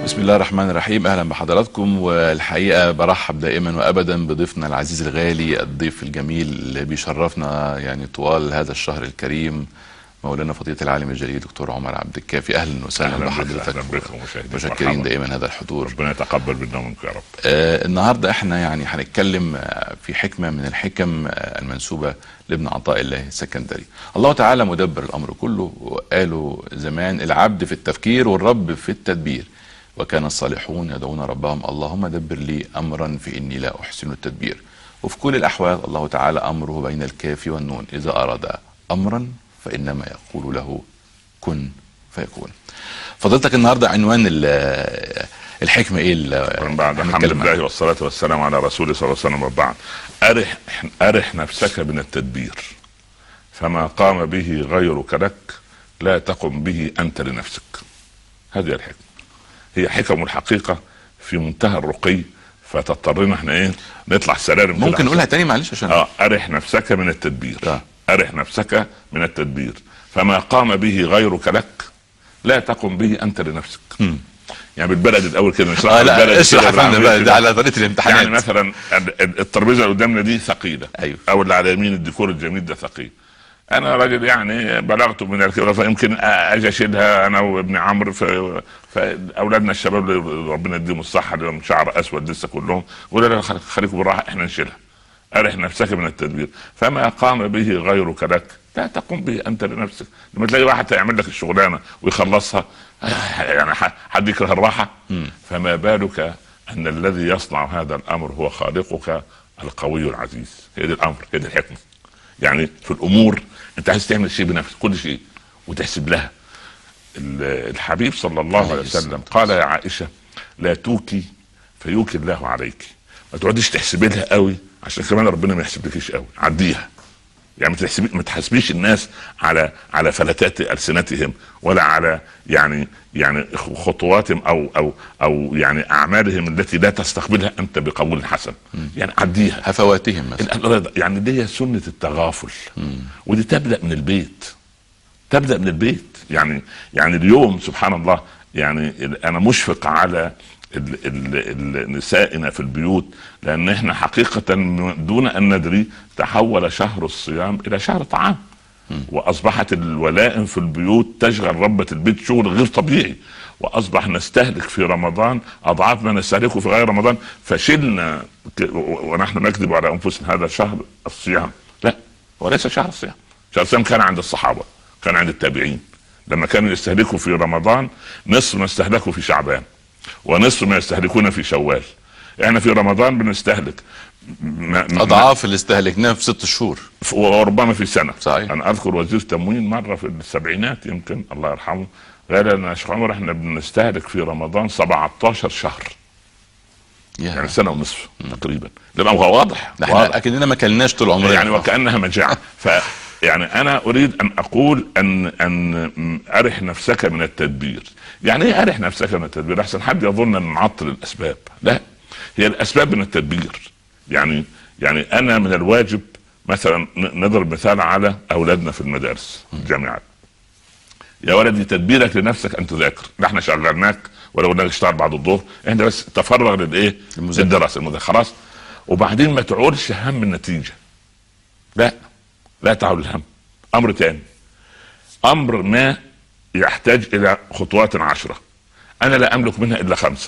بسم الله الرحمن الرحيم اهلا بحضراتكم والحقيقه برحب دائما وابدا بضيفنا العزيز الغالي الضيف الجميل اللي بيشرفنا يعني طوال هذا الشهر الكريم مولانا فضيله العالم الجليل دكتور عمر عبد الكافي اهلا وسهلا أهلاً بك، بحضرتك أهلاً بكم مشاهدينا. مشكرين مرحبا. دائما هذا الحضور ربنا يتقبل منا ومنكم يا رب آه النهارده احنا يعني هنتكلم آه، في حكمه من الحكم آه المنسوبه لابن عطاء الله السكندري. الله تعالى مدبر الامر كله وقالوا زمان العبد في التفكير والرب في التدبير. وكان الصالحون يدعون ربهم اللهم دبر لي امرا فاني لا احسن التدبير. وفي كل الاحوال الله تعالى امره بين الكاف والنون اذا اراد امرا فانما يقول له كن فيكون. فضلتك النهارده عنوان ال- الحكمه ايه اللي من بعد الحمد هنتكلم عنها؟ لله والصلاة والسلام على رسوله صلى الله عليه وسلم وبعد أرح, أرح نفسك من التدبير فما قام به غيرك لك لا تقم به أنت لنفسك هذه الحكمة هي حكم الحقيقة في منتهى الرقي فتضطرنا احنا ايه نطلع السلالم كده ممكن عشان- نقولها تاني معلش عشان اه ارح نفسك من التدبير آه. ارح نفسك من التدبير فما قام به غيرك لك لا تقم به انت لنفسك مم. يعني بالبلد الاول كده نشرح اه لا بالبلد اشرح يا كده فندم بالعربية بقى كده. ده على طريقه الامتحانات يعني مثلا ال- ال- الترابيزه اللي قدامنا دي ثقيله أيوه. او اللي على يمين الديكور الجميل ده ثقيل انا راجل يعني بلغت من الكبر فيمكن اجي اشيلها انا وابن عمرو ف... فاولادنا الشباب اللي ربنا يديهم الصحه اللي لهم شعر اسود لسه كلهم ولا لا خل- خليكم بالراحه احنا نشيلها ارح نفسك من التدبير فما قام به غيرك لك لا تقوم به انت لنفسك لما تلاقي واحد يعمل لك الشغلانه ويخلصها يعني ح- حد يكره الراحه فما بالك ان الذي يصنع هذا الامر هو خالقك القوي العزيز هي دي الامر هي دي الحكمه يعني في الامور انت عايز تعمل شيء بنفسك كل شيء وتحسب لها ال- الحبيب صلى الله عليه عليه وسلم الصلاة قال يا عائشه لا توكي فيوكي الله عليك ما تقعديش تحسبي لها قوي عشان كمان ربنا ما يحسبلكيش قوي عديها يعني ما تحسبي ما تحاسبيش الناس على على فلتات السنتهم ولا على يعني يعني خطواتهم او او او يعني اعمالهم التي لا تستقبلها انت بقبول حسن يعني عديها هفواتهم مثلا الرضا يعني دي سنة التغافل ودي تبدأ من البيت تبدأ من البيت يعني يعني اليوم سبحان الله يعني ال- أنا مشفق على ال ال ال نسائنا في البيوت لأن احنا حقيقة من- دون أن ندري تحول شهر الصيام إلى شهر طعام واصبحت الولائم في البيوت تشغل ربة البيت شغل غير طبيعي واصبح نستهلك في رمضان اضعاف ما نستهلكه في غير رمضان فشلنا ك- و- ونحن نكذب على انفسنا هذا شهر الصيام لا وليس شهر الصيام شهر الصيام كان عند الصحابه كان عند التابعين لما كانوا يستهلكوا في رمضان نصف ما استهلكوا في شعبان ونصف ما يستهلكون في شوال احنا في رمضان بنستهلك ما- ما- اضعاف اللي استهلكناه في ست شهور وربما في سنه صحيح. انا اذكر وزير تموين مره في السبعينات يمكن الله يرحمه قال لنا يا شيخ عمر احنا بنستهلك في رمضان 17 شهر يعني يا سنه ونصف تقريبا ده بقى واضح ده احنا واضح. اكننا ما كلناش طول عمرنا يعني وكانها مجاعه ف يعني انا اريد ان اقول ان ان ارح نفسك من التدبير يعني ايه ارح نفسك من التدبير احسن حد يظن ان نعطل الاسباب لا هي الاسباب من التدبير يعني يعني انا من الواجب مثلا ن- نضرب مثال على اولادنا في المدارس الجامعات يا ولدي تدبيرك لنفسك ان تذاكر لا احنا شغلناك ولا قلنا لك اشتغل بعد الظهر احنا بس تفرغ للايه المذاكرة. للدراسه المذاكره خلاص وبعدين ما تعولش هم النتيجه لا لا تعول الهم امر تاني امر ما يحتاج الى خطوات عشرة انا لا املك منها الا خمسة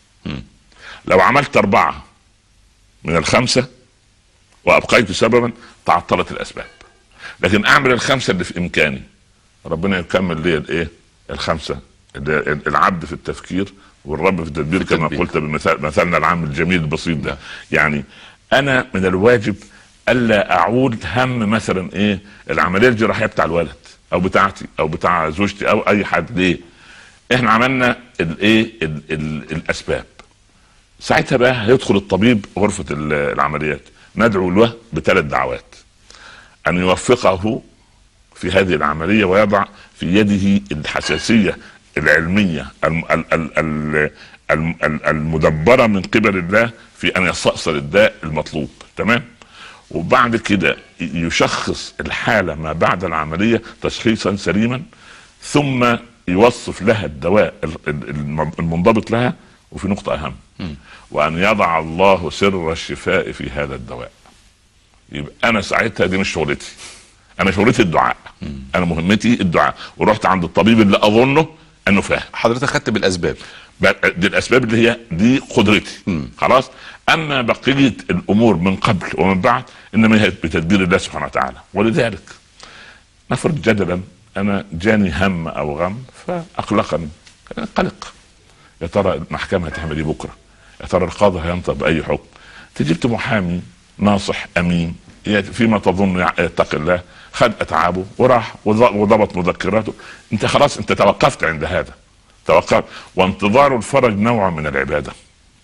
لو عملت اربعة من الخمسة وابقيت سببا تعطلت الاسباب لكن اعمل الخمسة اللي في امكاني ربنا يكمل لي الايه الخمسة اللي العبد في التفكير والرب في التدبير كما التدبير. قلت بمثال مثلنا العام الجميل البسيط ده يعني انا من الواجب الا اعود هم مثلا ايه العمليه الجراحيه بتاع الولد او بتاعتي او بتاع زوجتي او اي حد ليه احنا عملنا الايه ال- ال- الاسباب ساعتها بقى هيدخل الطبيب غرفه ال- العمليات ندعو له بثلاث دعوات ان يوفقه في هذه العمليه ويضع في يده الحساسيه العلميه الم- ال- ال- ال- الم- ال- المدبره من قبل الله في ان يستأصل الداء المطلوب تمام وبعد كده يشخص الحاله ما بعد العمليه تشخيصا سليما ثم يوصف لها الدواء ال- ال- الم- المنضبط لها وفي نقطة أهم وأن يضع الله سر الشفاء في هذا الدواء يبقى أنا ساعتها دي مش شغلتي أنا شغلتي الدعاء أنا مهمتي الدعاء ورحت عند الطبيب اللي أظنه أنه فاهم حضرتك خدت بالاسباب بقى دي الاسباب اللي هي دي قدرتي خلاص اما بقيه الامور من قبل ومن بعد انما هي بتدبير الله سبحانه وتعالى ولذلك نفرض جدلا انا جاني هم او غم فاقلقني قلق يا ترى المحكمه هتعمل ايه بكره يا ترى القاضي هينطق باي حكم تجيبت محامي ناصح امين فيما تظن يتقي الله خد اتعابه وراح وض- وضبط مذكراته انت خلاص انت توقفت عند هذا توقف وانتظار الفرج نوع من العباده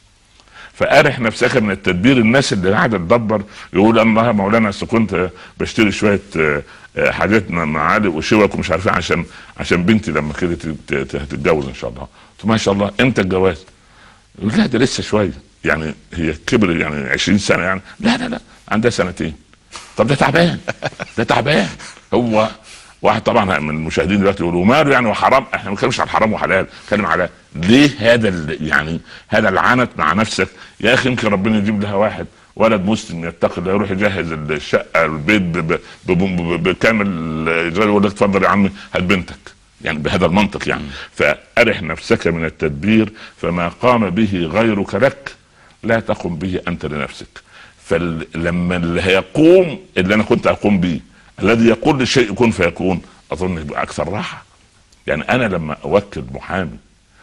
فارح نفسك من التدبير الناس اللي قاعده تدبر يقول الله مولانا اصل كنت بشتري شويه آه، آه، حاجات م- معالق وشوك ومش عارف ايه عشان عشان بنتي لما كده ت- ت- ت- هتتجوز ان شاء الله قلت له ما شاء الله امتى الجواز؟ يقول لا ده لسه شويه يعني هي كبر يعني 20 سنه يعني لا لا لا عندها سنتين طب ده تعبان ده تعبان هو واحد طبعا من المشاهدين دلوقتي يقولوا ماله يعني وحرام احنا ما بنتكلمش عن حرام وحلال بنتكلم على ليه هذا ال- يعني هذا العنت مع نفسك يا اخي يمكن ربنا يجيب لها واحد ولد مسلم يتقي الله يروح يجهز الشقه البيت ب- ب- ب- ب- بكامل اجراء يقول لك اتفضل يا عمي هات بنتك يعني بهذا المنطق يعني فأرح نفسك من التدبير فما قام به غيرك لك لا تقم به أنت لنفسك فلما اللي هيقوم اللي أنا كنت أقوم به الذي يقول للشيء كن فيكون أظن يبقى أكثر راحة يعني أنا لما أوكل محامي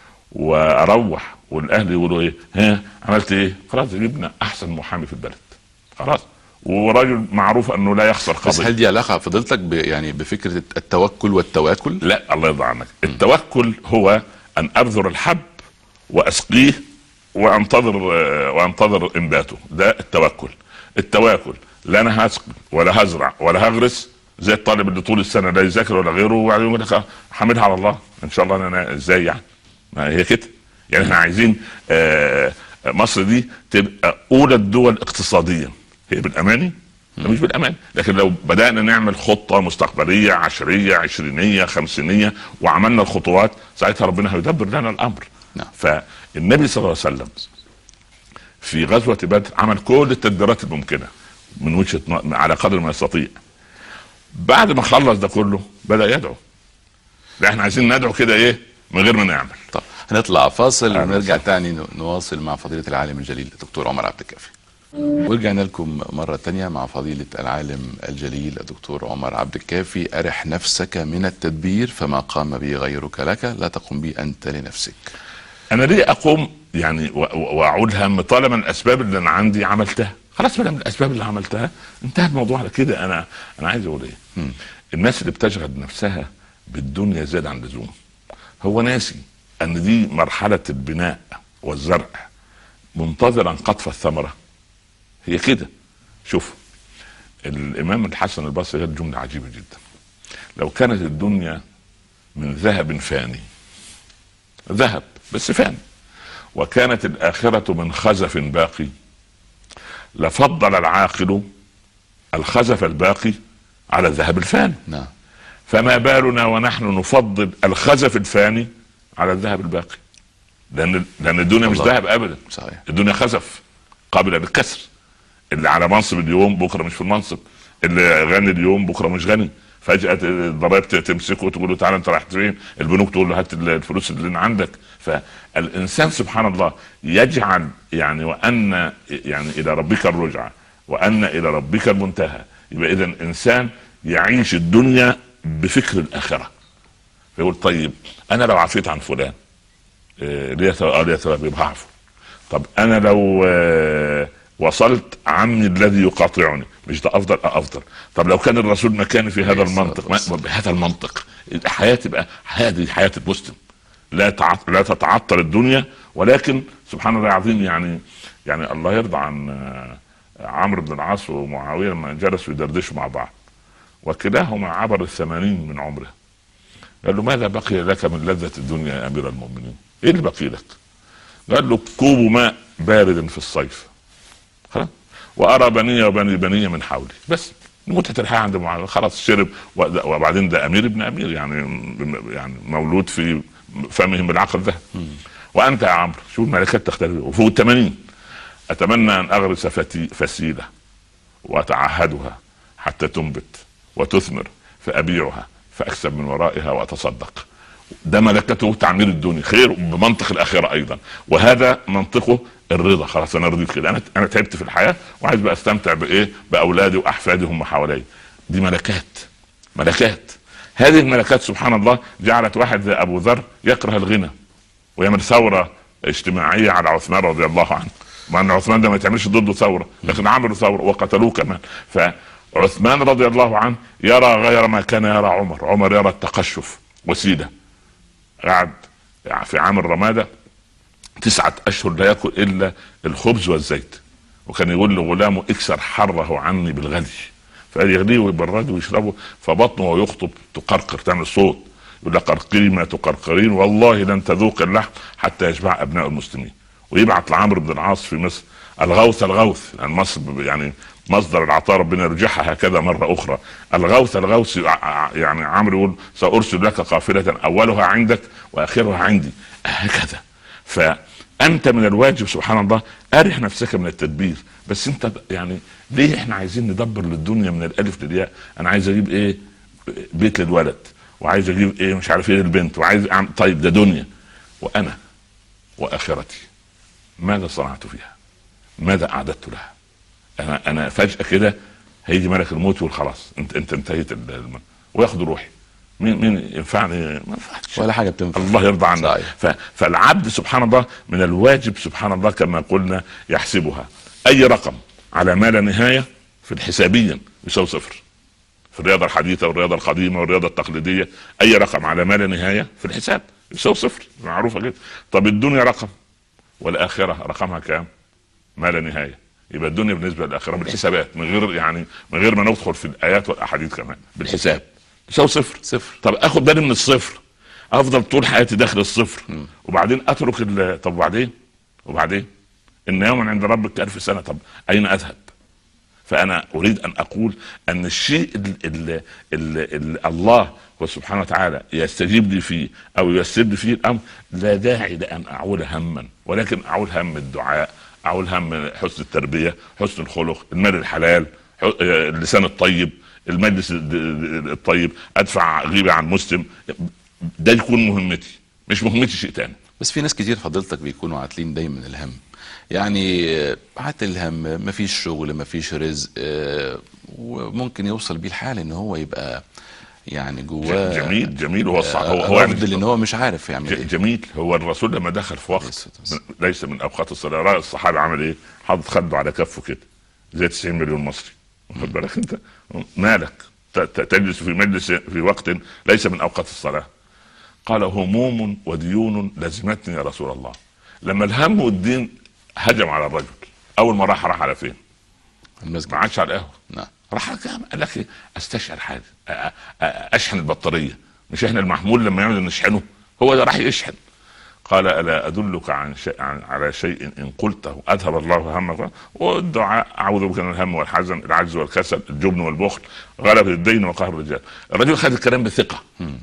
وأروح والأهل يقولوا إيه ها عملت إيه خلاص جبنا أحسن محامي في البلد خلاص وراجل معروف انه لا يخسر بس قضيه هل دي علاقه فضيلتك ب يعني بفكره التوكل والتواكل؟ لا الله يرضى عنك التوكل هو ان ابذر الحب واسقيه وانتظر آه، وانتظر انباته ده التوكل التواكل لا انا هسقي ولا هزرع ولا هغرس زي الطالب اللي طول السنه لا يذاكر ولا غيره وبعدين يقول لك حاملها على الله ان شاء الله انا ازاي يعني ما هي كده يعني احنا عايزين آه، مصر دي تبقى اولى الدول اقتصاديا هي بالاماني لا مش بالامان لكن لو بدانا نعمل خطه مستقبليه عشريه عشرينيه خمسينيه وعملنا الخطوات ساعتها ربنا هيدبر لنا الامر نعم. فالنبي صلى الله عليه وسلم في غزوه بدر عمل كل التدبيرات الممكنه من وجهه ن- على قدر ما يستطيع بعد ما خلص ده كله بدا يدعو لا احنا عايزين ندعو كده ايه من غير ما نعمل طب هنطلع فاصل أهلا ونرجع وسهلا. تاني ن- نواصل مع فضيلة العالم الجليل الدكتور عمر عبد الكافي ورجعنا لكم مرة تانية مع فضيلة العالم الجليل الدكتور عمر عبد الكافي أرح نفسك من التدبير فما قام به غيرك لك لا تقم به أنت لنفسك انا ليه اقوم يعني و- و- واعود هم طالما الاسباب اللي انا عندي عملتها خلاص بقى من الاسباب اللي عملتها انتهى الموضوع على كده انا انا عايز اقول ايه الناس اللي بتشغل نفسها بالدنيا زيادة عن اللزوم هو ناسي ان دي مرحله البناء والزرع منتظرا قطف الثمره هي كده شوف الامام الحسن البصري قال جمله عجيبه جدا لو كانت الدنيا من ذهب فاني ذهب بس فاني وكانت الآخرة من خزف باقي لفضل العاقل الخزف الباقي على الذهب الفاني نعم فما بالنا ونحن نفضل الخزف الفاني على الذهب الباقي لأن لأن الدنيا مش الله. ذهب أبدا صحيح الدنيا خزف قابلة للكسر اللي على منصب اليوم بكرة مش في المنصب اللي غني اليوم بكرة مش غني فجأة الضرائب تمسكه وتقول له تعالى انت رايح فين؟ البنوك تقول له هات الفلوس اللي عندك فالانسان سبحان الله يجعل يعني وان يعني الى ربك الرجعه وان الى ربك المنتهى يبقى اذا انسان يعيش الدنيا بفكر الاخره فيقول طيب انا لو عفيت عن فلان آه، ليه ثواب آه، ليه ثواب يبقى هعفو طب انا لو آه، وصلت عمي الذي يقاطعني مش ده افضل أه افضل طب لو كان الرسول مكاني في هذا عليه الصلاة المنطق ما- والسلام. بهذا المنطق الحياه تبقى هذه حياه المسلم لا تع... لا تتعطل الدنيا ولكن سبحان الله العظيم يعني يعني الله يرضى عن آه، عمرو بن العاص ومعاويه لما جلسوا يدردشوا مع بعض وكلاهما عبر الثمانين من عمره قال له ماذا بقي لك من لذة الدنيا يا أمير المؤمنين إيه اللي بقي لك قال له كوب ماء بارد في الصيف خلاص وأرى بني وبني بني من حولي بس متعه الحياه عند معاويه خلاص شرب وده- وبعدين ده امير ابن امير يعني يعني مولود في فمهم بالعقل ذهب وانت يا عمرو شو الملكات تختلف وفوق ال 80 اتمنى ان اغرس فتي فسيله واتعهدها حتى تنبت وتثمر فابيعها فاكسب من ورائها واتصدق ده ملكته تعمير الدنيا خير بمنطق الاخره ايضا وهذا منطقه الرضا خلاص انا رضيت كده انا انا تعبت في الحياه وعايز بقى استمتع بايه باولادي واحفادي هم حواليا دي ملكات ملكات هذه الملكات سبحان الله جعلت واحد زي ابو ذر يكره الغنى ويعمل ثوره اجتماعيه على عثمان رضي الله عنه مع ان عثمان ده ما يتعملش ضده ثوره لكن عملوا ثوره وقتلوه كمان فعثمان رضي الله عنه يرى غير ما كان يرى عمر عمر يرى التقشف وسيله قعد في عام الرماده تسعة أشهر لا يأكل إلا الخبز والزيت وكان يقول لغلامه اكسر حره عني بالغلي فقال يغليه ويبرده ويشربه فبطنه وهو يخطب تقرقر تعمل صوت يقول لك قرقري ما تقرقرين والله لن تذوق اللحم حتى يشبع ابناء المسلمين ويبعت لعمرو بن العاص في مصر الغوث الغوث يعني مصر يعني مصدر العطاء ربنا يرجعها هكذا مرة أخرى الغوث الغوث يعني عمرو يقول سأرسل لك قافلة أولها عندك وآخرها عندي هكذا فأنت من الواجب سبحان الله أرح نفسك من التدبير بس أنت يعني ليه احنا عايزين ندبر للدنيا من الألف للياء أنا عايز أجيب إيه بيت للولد وعايز أجيب إيه مش عارف إيه للبنت وعايز أعمل طيب ده دنيا وأنا وآخرتي ماذا صنعت فيها ماذا أعددت لها انا انا فجاه كده هيجي ملك الموت يقول خلاص انت انت انتهيت الم... وياخد روحي مين مين ينفعني ما ينفعش ولا حاجه بتنفع الله يرضى عنك صحيح. ف... فالعبد سبحان الله من الواجب سبحان الله كما قلنا يحسبها اي رقم على ما لا نهايه في الحسابيا يساوي صفر في الرياضه الحديثه والرياضه القديمه والرياضه التقليديه اي رقم على ما لا نهايه في الحساب يساوي صفر معروفه كده طب الدنيا رقم والاخره رقمها كام؟ ما لا نهايه يبقى الدنيا بالنسبه للاخره بالحسابات من غير يعني من غير ما ندخل في الايات والاحاديث كمان بالحساب يساوي صفر صفر طب اخد بالي من الصفر افضل طول حياتي داخل الصفر وبعدين اترك ال- طب وبعدين وبعدين ان يوما عند ربك كالف سنه طب اين اذهب فانا اريد ان اقول ان الشيء اللي الله سبحانه وتعالى يستجيب لي فيه او ييسر لي فيه الامر لا داعي لان اعول هما ولكن اعول هم الدعاء اعول هم حسن التربيه حسن الخلق المال الحلال ح- اللسان الطيب المجلس الد- الطيب ادفع غيبه عن مسلم ده يكون مهمتي مش مهمتي شيء تاني بس في ناس كتير فضيلتك بيكونوا عاتلين دايما الهم يعني آه، عاتل الهم مفيش شغل مفيش رزق آه، وممكن يوصل بيه الحال ان هو يبقى يعني جواه جميل جميل هو الصح هو, هو هو افضل ان هو مش عارف يعمل ج- ايه جميل هو الرسول لما دخل في عليه وقت الصلاة والسلام. من- ليس من اوقات الصلاه رأى الصحابه عمل ايه؟ حاطط خده على كفه كده زي 90 مليون مصري واخد بالك انت مالك ت- ت- تجلس في مجلس في وقت ليس من اوقات الصلاه قال هموم وديون لزمتني يا رسول الله لما الهم والدين هجم على الرجل اول ما راح راح على فين؟ المسجد ما عادش على القهوه نعم راح على القهوة، قال لك إيه؟ استشعر حاجه أ- أ- اشحن البطاريه مش احنا المحمول لما يعمل نشحنه هو ده راح يشحن قال الا ادلك عن شيء عن على شيء ان قلته اذهب الله همك والدعاء اعوذ بك من الهم والحزن العجز والكسل الجبن والبخل غلبة الدين وقهر الرجال الرجل خد الكلام بثقه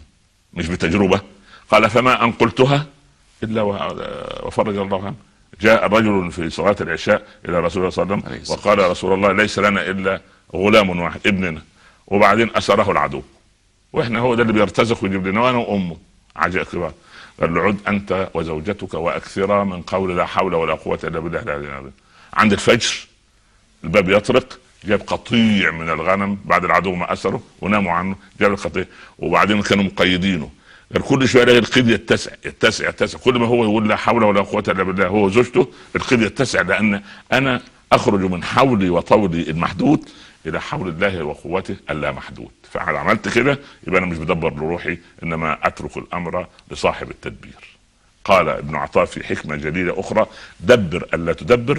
مش بتجربه قال فما ان قلتها الا و- وفرج الله عنه جاء رجل في صلاه العشاء الى رسول الله صلى الله عليه عليه وسلم الصلاة وقال يا رسول الله ليس لنا الا غلام واحد ابننا وبعدين اسره العدو واحنا هو ده اللي بيرتزق ويجيب لنا وانا وامه عجائب كبار قال له عد انت وزوجتك واكثرا من قول لا حول ولا قوه الا بالله لا اله الا بالله عند الفجر الباب يطرق جاب قطيع من الغنم بعد العدو ما اسره وناموا عنه جاب القطيع وبعدين كانوا مقيدينه قال كل شويه يلاقي القيد يتسع يتسع يتسع كل ما هو يقول لا حول ولا قوه الا بالله هو وزوجته القيد يتسع لان انا اخرج من حولي وطولي المحدود الى حول الله وقوته اللا محدود فعلى عملت كده يبقى انا مش بدبر لروحي انما اترك الامر لصاحب التدبير قال ابن عطاء في حكمه جديده اخرى دبر الا تدبر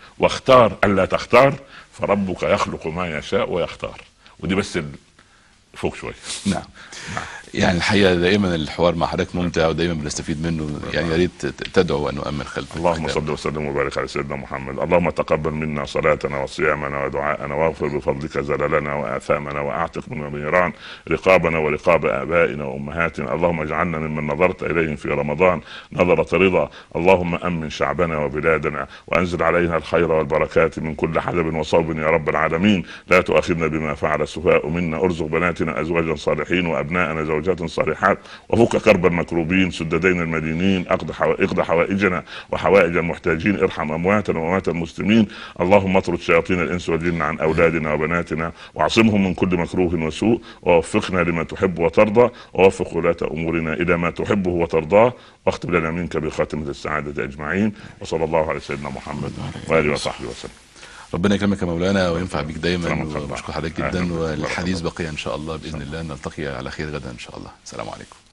واختار الا تختار فربك يخلق ما يشاء ويختار ودي بس ال- فوق شويه نعم يعني الحقيقه دائما الحوار مع حضرتك ممتع ودائما بنستفيد منه يعني يا ريت تدعو ان نؤمن خلفك اللهم صل وسلم وبارك على سيدنا محمد اللهم تقبل منا صلاتنا وصيامنا ودعاءنا واغفر بفضلك زللنا واثامنا واعتق من النيران رقابنا ورقاب ابائنا وامهاتنا اللهم اجعلنا ممن نظرت اليهم في رمضان نظرة رضا اللهم امن شعبنا وبلادنا وانزل علينا الخير والبركات من كل حدب وصوب يا رب العالمين لا تؤاخذنا بما فعل السفهاء منا ارزق بناتنا ازواجا صالحين وابناءنا زوجات صالحات وفك كرب المكروبين سد دين المدينين اقض حو... اقض حوائجنا وحوائج المحتاجين ارحم امواتنا واموات المسلمين اللهم اطرد شياطين الانس والجن عن اولادنا وبناتنا واعصمهم من كل مكروه وسوء ووفقنا لما تحب وترضى ووفق ولاة امورنا الى ما تحبه وترضاه واختم لنا منك بخاتمه السعاده اجمعين وصلى الله على سيدنا محمد واله وصحبه وسلم ربنا يكرمك يا مولانا وينفع بيك دايما سلامك الله. وبشكر حضرتك أهلا جدا وسهلا. والحديث بقي ان شاء الله باذن الله نلتقي على خير غدا ان شاء الله السلام عليكم